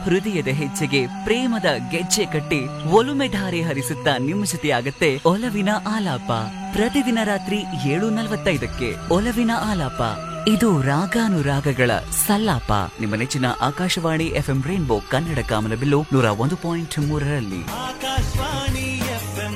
ಹೃದಯದ ಹೆಜ್ಜೆಗೆ ಪ್ರೇಮದ ಗೆಜ್ಜೆ ಕಟ್ಟಿ ಒಲುಮೆ ಧಾರೆ ಹರಿಸುತ್ತಾ ನಿಮ್ಮ ಜೊತೆಯಾಗತ್ತೆ ಒಲವಿನ ಆಲಾಪ ಪ್ರತಿದಿನ ರಾತ್ರಿ ಏಳು ನಲವತ್ತೈದಕ್ಕೆ ಒಲವಿನ ಆಲಾಪ ಇದು ರಾಗಾನುರಾಗಗಳ ಸಲ್ಲಾಪ ನಿಮ್ಮ ನೆಚ್ಚಿನ ಆಕಾಶವಾಣಿ ಎಫ್ಎಂ ರೈನ್ಬೋ ಕನ್ನಡ ಕಾಮನಬಿಲ್ಲು ನೂರ ಒಂದು ಪಾಯಿಂಟ್ ಮೂರರಲ್ಲಿ ಆಕಾಶವಾಣಿ ಎಫ್ಎಂ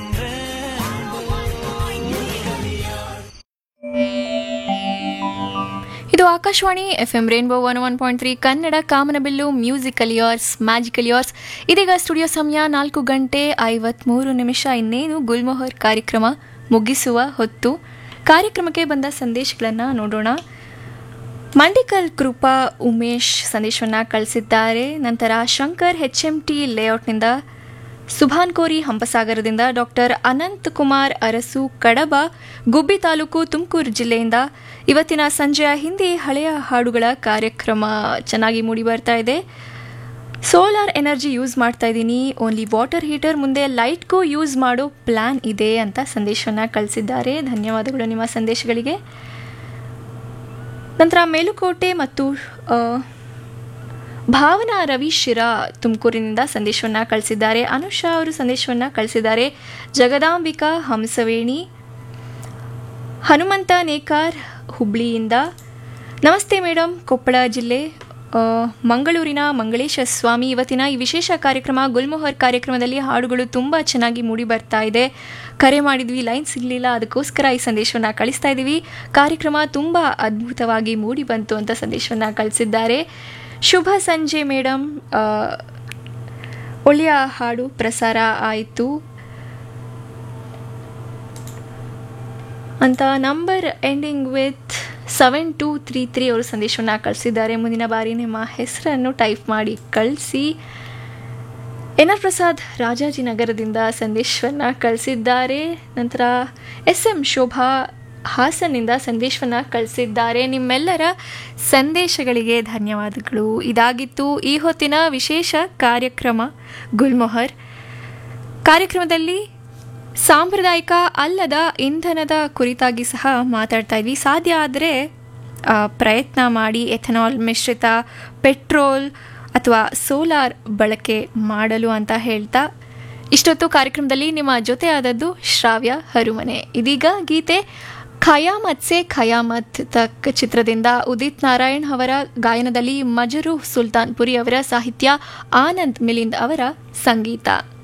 ಇದು Akashvani F M rainbow one one point three Kannada Kamanabillu musical years magical years ಇದೀಗ ಸ್ಟುಡಿಯೋ ಸಮಯ ನಾಲ್ಕು ಗಂಟೆ ಐವತ್ಮೂರು ನಿಮಿಷ ಇನ್ನೇನು ಗುಲ್ಮೊಹರ್ ಕಾರ್ಯಕ್ರಮ ಮುಗಿಸುವ ಹೊತ್ತು ಕಾರ್ಯಕ್ರಮಕ್ಕೆ ಬಂದ ಸಂದೇಶಗಳನ್ನು ನೋಡೋಣ ಮಂಡಿಕಲ್ ಕೃಪಾ ಉಮೇಶ್ ಸಂದೇಶವನ್ನು ಕಳಿಸಿದ್ದಾರೆ ನಂತರ ಶಂಕರ್ ಎಚ್ ಎಂ ಟಿ ಲೇಔಟ್ನಿಂದ ಸುಭಾನ್ ಕೋರಿ ಹಂಪಸಾಗರದಿಂದ ಡಾಕ್ಟರ್ ಅನಂತ್ ಕುಮಾರ್ ಅರಸು ಕಡಬ ಗುಬ್ಬಿ ತಾಲೂಕು ತುಮಕೂರು ಜಿಲ್ಲೆಯಿಂದ ಇವತ್ತಿನ ಸಂಜೆಯ ಹಿಂದಿ ಹಳೆಯ ಹಾಡುಗಳ ಕಾರ್ಯಕ್ರಮ ಚೆನ್ನಾಗಿ ಮೂಡಿ ಬರ್ತಾ ಇದೆ ಸೋಲಾರ್ ಎನರ್ಜಿ ಯೂಸ್ ಮಾಡ್ತಾ ಇದ್ದೀನಿ ಓನ್ಲಿ ವಾಟರ್ ಹೀಟರ್ ಮುಂದೆ ಲೈಟ್ಗೂ ಯೂಸ್ ಮಾಡೋ ಪ್ಲ್ಯಾನ್ ಇದೆ ಅಂತ ಸಂದೇಶವನ್ನು ಕಳಿಸಿದ್ದಾರೆ ಧನ್ಯವಾದಗಳು ನಿಮ್ಮ ಸಂದೇಶಗಳಿಗೆ ನಂತರ ಮೇಲುಕೋಟೆ ಮತ್ತು ಆ, ಭಾವನಾ ರವಿ ಶಿರಾ ತುಮಕೂರಿನಿಂದ ಸಂದೇಶವನ್ನು ಕಳಿಸಿದ್ದಾರೆ ಅನುಷಾ ಅವರು ಸಂದೇಶವನ್ನು ಕಳಿಸಿದ್ದಾರೆ ಜಗದಾಂಬಿಕಾ ಹಂಸವೇಣಿ ಹನುಮಂತ ನೇಕಾರ್ ಹುಬ್ಳಿಯಿಂದ ನಮಸ್ತೆ ಮೇಡಮ್ ಕೊಪ್ಪಳ ಜಿಲ್ಲೆ ಆ, ಮಂಗಳೂರಿನ ಮಂಗಳೇಶ ಸ್ವಾಮಿ ಇವತ್ತಿನ ಈ ವಿಶೇಷ ಕಾರ್ಯಕ್ರಮ ಗುಲ್ಮೊಹರ್ ಕಾರ್ಯಕ್ರಮದಲ್ಲಿ ಹಾಡುಗಳು ತುಂಬ ಚೆನ್ನಾಗಿ ಮೂಡಿ ಬರ್ತಾ ಇದೆ ಕರೆ ಮಾಡಿದ್ವಿ ಲೈನ್ ಸಿಗಲಿಲ್ಲ ಅದಕ್ಕೋಸ್ಕರ ಈ ಸಂದೇಶವನ್ನು ಕಳಿಸ್ತಾ ಇದ್ದೀವಿ ಕಾರ್ಯಕ್ರಮ ತುಂಬ ಅದ್ಭುತವಾಗಿ ಮೂಡಿ ಬಂತು ಅಂತ ಸಂದೇಶವನ್ನು ಕಳಿಸಿದ್ದಾರೆ ಶುಭ ಸಂಜೆ ಮೇಡಮ್ ಆ, ಒಳ್ಳೆಯ ಹಾಡು ಪ್ರಸಾರ ಆಯಿತು ಅಂತ number ending with seven two three three ಅವರು ಸಂದೇಶವನ್ನು ಕಳಿಸಿದ್ದಾರೆ ಮುಂದಿನ ಬಾರಿ ನಿಮ್ಮ ಹೆಸರನ್ನು ಟೈಪ್ ಮಾಡಿ ಕಳಿಸಿ ಎನ್ ಆರ್ ಪ್ರಸಾದ್ ರಾಜಾಜಿನಗರದಿಂದ ಸಂದೇಶವನ್ನು ಕಳಿಸಿದ್ದಾರೆ ನಂತರ ಎಸ್ ಎಂ ಶೋಭಾ ಹಾಸನ್ನಿಂದ ಸಂದೇಶವನ್ನು ಕಳಿಸಿದ್ದಾರೆ ನಿಮ್ಮೆಲ್ಲರ ಸಂದೇಶಗಳಿಗೆ ಧನ್ಯವಾದಗಳು ಇದಾಗಿತ್ತು ಈ ಹೊತ್ತಿನ ವಿಶೇಷ ಕಾರ್ಯಕ್ರಮ ಗುಲ್ಮೊಹರ್ ಕಾರ್ಯಕ್ರಮದಲ್ಲಿ ಸಾಂಪ್ರದಾಯಿಕ ಅಲ್ಲದ ಇಂಧನದ ಕುರಿತಾಗಿ ಸಹ ಮಾತಾಡ್ತಾ ಇದ್ವಿ ಸಾಧ್ಯ ಆದರೆ ಪ್ರಯತ್ನ ಮಾಡಿ ಎಥನಾಲ್ ಮಿಶ್ರಿತ ಪೆಟ್ರೋಲ್ ಅಥವಾ ಸೋಲಾರ್ ಬಳಕೆ ಮಾಡಲು ಅಂತ ಹೇಳ್ತಾ ಇಷ್ಟೊತ್ತು ಕಾರ್ಯಕ್ರಮದಲ್ಲಿ ನಿಮ್ಮ ಜೊತೆ ಆದದ್ದು ಶ್ರಾವ್ಯ ಹರುಮನೆ ಇದೀಗ ಗೀತೆ ಖಯಾಮತ್ ಸೆ ಖಯಾಮತ್ ತಕ್ ಚಿತ್ರದಿಂದ ಉದಿತ್ ನಾರಾಯಣ್ ಅವರ ಗಾಯನದಲ್ಲಿ ಮಜರು ಸುಲ್ತಾನ್ಪುರಿ ಅವರ ಸಾಹಿತ್ಯ ಆನಂದ್ ಮಿಲಿಂದ್ ಅವರ ಸಂಗೀತ